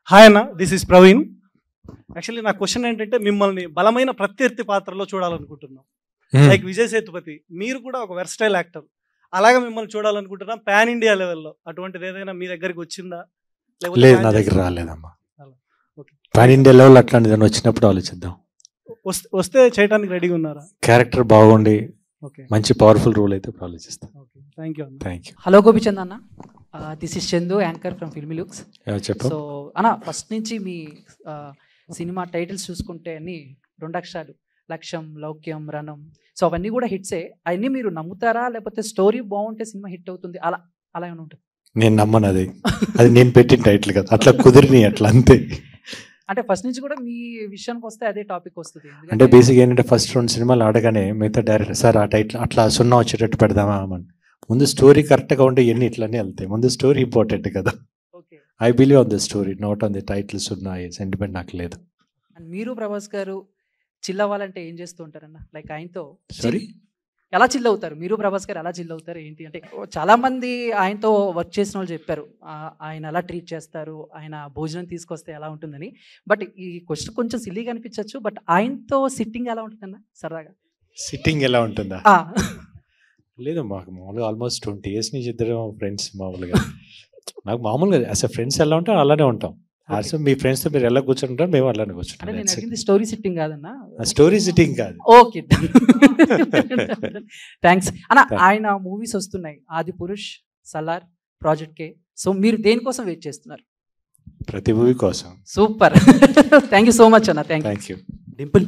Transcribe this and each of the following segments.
Hi అన్న this is Praveen actually నా question ఏంటంటే మిమ్మల్ని బలమైన ప్రత్యర్థి పాత్రలో చూడాలనుకుంటున్నాం లైక్ విజయ్ సేతుపతి మీరు కూడా ఒక వెర్స్టైల్ యాక్టర్ అలాగే మిమ్మల్ని చూడాలనుకుంటున్నాం పాన్ ఇండియా లెవెల్లో అటువంటిది ఏదైనా మీ దగ్గరికి వచ్చిందా లేకపోతే లేదు plan నా దగ్గర చేస్తారా? రాలేదమ్మా అలా. Okay. పాన్ ఇండియా లెవెల్ అట్లాంటిది ఏదైనా వచ్చినప్పుడు ఆలోచిద్దాం వస్తే వస్తే చేయడానికి రెడీగా ఉన్నారా క్యారెక్టర్ బాగుండి ఓకే మంచి పవర్ఫుల్ రోల్ అయితే ఇప్పుడు ఆలోచిస్తాం ఓకే థ్యాంక్ యూ అన్న థ్యాంక్ యూ హలో గోపిచంద్ అన్న this is Chandu anchor from Filmy Looks చెప్పు సో అన్న ఫస్ట్ నుంచి మీ ఆ, సినిమా టైటిల్స్ చూసుకుంటే అన్ని రెండు అక్షరాలు లక్ష్యం లౌక్యం రణం సో అవన్నీ కూడా హిట్సే అవన్నీ మీరు నమ్ముతారా లేకపోతే స్టోరీ బాగుంటే సినిమా హిట్ అవుతుంది అలా అలా ఏమైనా ఉంటుంది నేను నమ్మను అది అది నేను పెట్టిన టైటిల్ కదా అట్లా కుదిరిని అట్లా అంతే అంటే ఫస్ట్ నుంచి కూడా మీ విషయానికి వస్తే అదే టాపిక్ వస్తుంది ఎందుకంటే- అంటే బేసిక్ ఏంటంటే ఫస్ట్ రెండు సినిమాలు ఆడగానే మిగతా డైరెక్టర్ సార్ ఆ టైటిల్ అట్లా సున్నా వచ్చేటట్టు పెడదామా అని ముందు స్టోరీ కరెక్ట్గా ఉంటే ఎన్ని ఇట్లానే వెళ్తాయి ముందు స్టోరీ ఇంపార్టెంట్ కదా okay I believe on the story not on the titles ఉన్న సెంటిమెంట్ నాకు లేదు అండ్ మీరు ప్రభాస్ గారు చిల్ అవ్వాలంటే ఏం చేస్తూ ఉంటారన్న లైక్ ఆయనతో సారీ ఎలా చిల్ అవుతారు మీరు ప్రభాస్ గారు ఎలా చిల్ అవుతారు ఏంటి అంటే చాలా మంది ఆయనతో వర్క్ చేసిన వాళ్ళు చెప్పారు ఆ, ఆయన ఎలా ట్రీట్ చేస్తారు ఆయన భోజనం తీసుకొస్తే ఎలా ఉంటుందని బట్ ఈ క్వశ్చన్ కొంచెం సిల్లీగా అనిపించవచ్చు బట్ ఆయనతో సిట్టింగ్ ఎలా ఉంటుందన్న సరదాగా సిట్టింగ్ ఎలా ఉంటుందా ఆ, లేదు మాకు మామూలుగా ఆల్మోస్ట్ ట్వంటీ ఇయర్స్ నుంచి ఇద్దరు ఫ్రెండ్స్ మామూలుగా నాకు మామూలుగా అసలు ఫ్రెండ్స్ ఎలా ఉంటాం అలానే ఉంటాం అసలు మీ ఫ్రెండ్స్తో మీరు ఎలా కూర్చుంటారు మేము అలానే అంటే నేను కూర్చుంటాం అడిగింది స్టోరీ సిట్టింగ్ కాదన్న స్టోరీ సిట్టింగ్ కాదు ఓకే థ్యాంక్స్ అన్న Thank- ఆయన మూవీస్ వస్తున్నాయి Adipurush Salaar Project K so మీరు దేనికోసం వెయిట్ చేస్తున్నారు ప్రతి మూవీ కోసం super thank you so much అన్న thank you thank you Dimple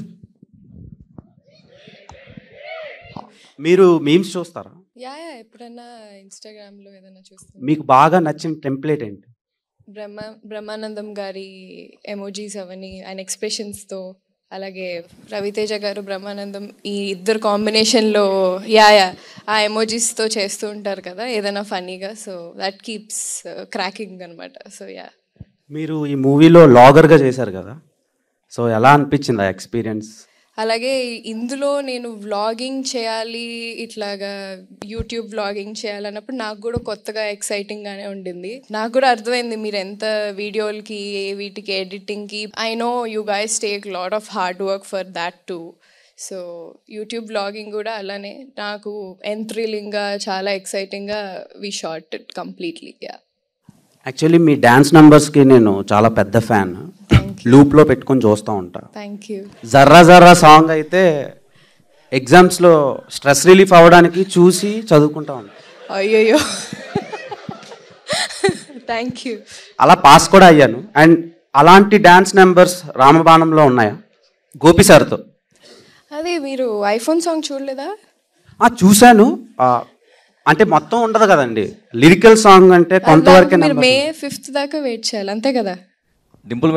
మీరు మీమ్స్ చూస్తారా యా యా ఎప్పుడన్నా ఇన్స్టాగ్రామ్లో ఏదైనా చూస్తాను మీకు బాగా నచ్చిన టెంప్లెట్ ఏంటి బ్రహ్మ బ్రహ్మానందం గారి ఎమోజీస్ అవన్నీ ఆయన ఎక్స్ప్రెషన్స్తో అలాగే రవితేజ గారు బ్రహ్మానందం ఈ ఇద్దరు కాంబినేషన్లో యా యా ఆ ఎమోజీస్తో చేస్తూ ఉంటారు కదా ఏదైనా ఫన్నీగా సో దట్ కీప్స్ క్రాకింగ్ అనమాట సో యా మీరు ఈ మూవీలో లాగర్గా చేశారు కదా సో ఎలా అనిపించింది ఆ ఎక్స్పీరియన్స్ అలాగే ఇందులో నేను వ్లాగింగ్ చేయాలి ఇట్లాగా యూట్యూబ్ వ్లాగింగ్ చేయాలన్నప్పుడు నాకు కూడా కొత్తగా ఎక్సైటింగ్గానే ఉండింది నాకు కూడా అర్థమైంది మీరు ఎంత వీడియోలకి ఏ వీటికి ఎడిటింగ్కి I know you guys take lot of hard work for that too so YouTube vlogging కూడా అలానే నాకు ఎంత్రిలింగ్గా చాలా ఎక్సైటింగ్గా we shot it completely yeah actually మీ డ్యాన్స్ నంబర్స్కి నేను చాలా పెద్ద ఫ్యాన్ లూప్లో పెట్టుకొని చూస్తూ ఉంటా thank you Jarra Jarra song అయితే ఎగ్జామ్స్లో స్ట్రెస్ రిలీఫ్ అవ్వడానికి చూసి చదువుకుంటా ఉంటా అయ్యయ్యో థ్యాంక్ యూ అలా పాస్ కూడా అయ్యాను అండ్ అలాంటి డ్యాన్స్ నెంబర్స్ రామబాణంలో ఉన్నాయా గోపి సార్తో అదే మీరు ఐఫోన్ సాంగ్ చూడలేదా ఆ, చూశాను ఆ, అంటే మొత్తం ఉండదు కదండి లిరికల్ సాంగ్ అంటే కొంతవరకే మీరు numbers మే ఫిఫ్త్ దాకా వెయిట్ చేయాలి అంతే కదా డింపుల్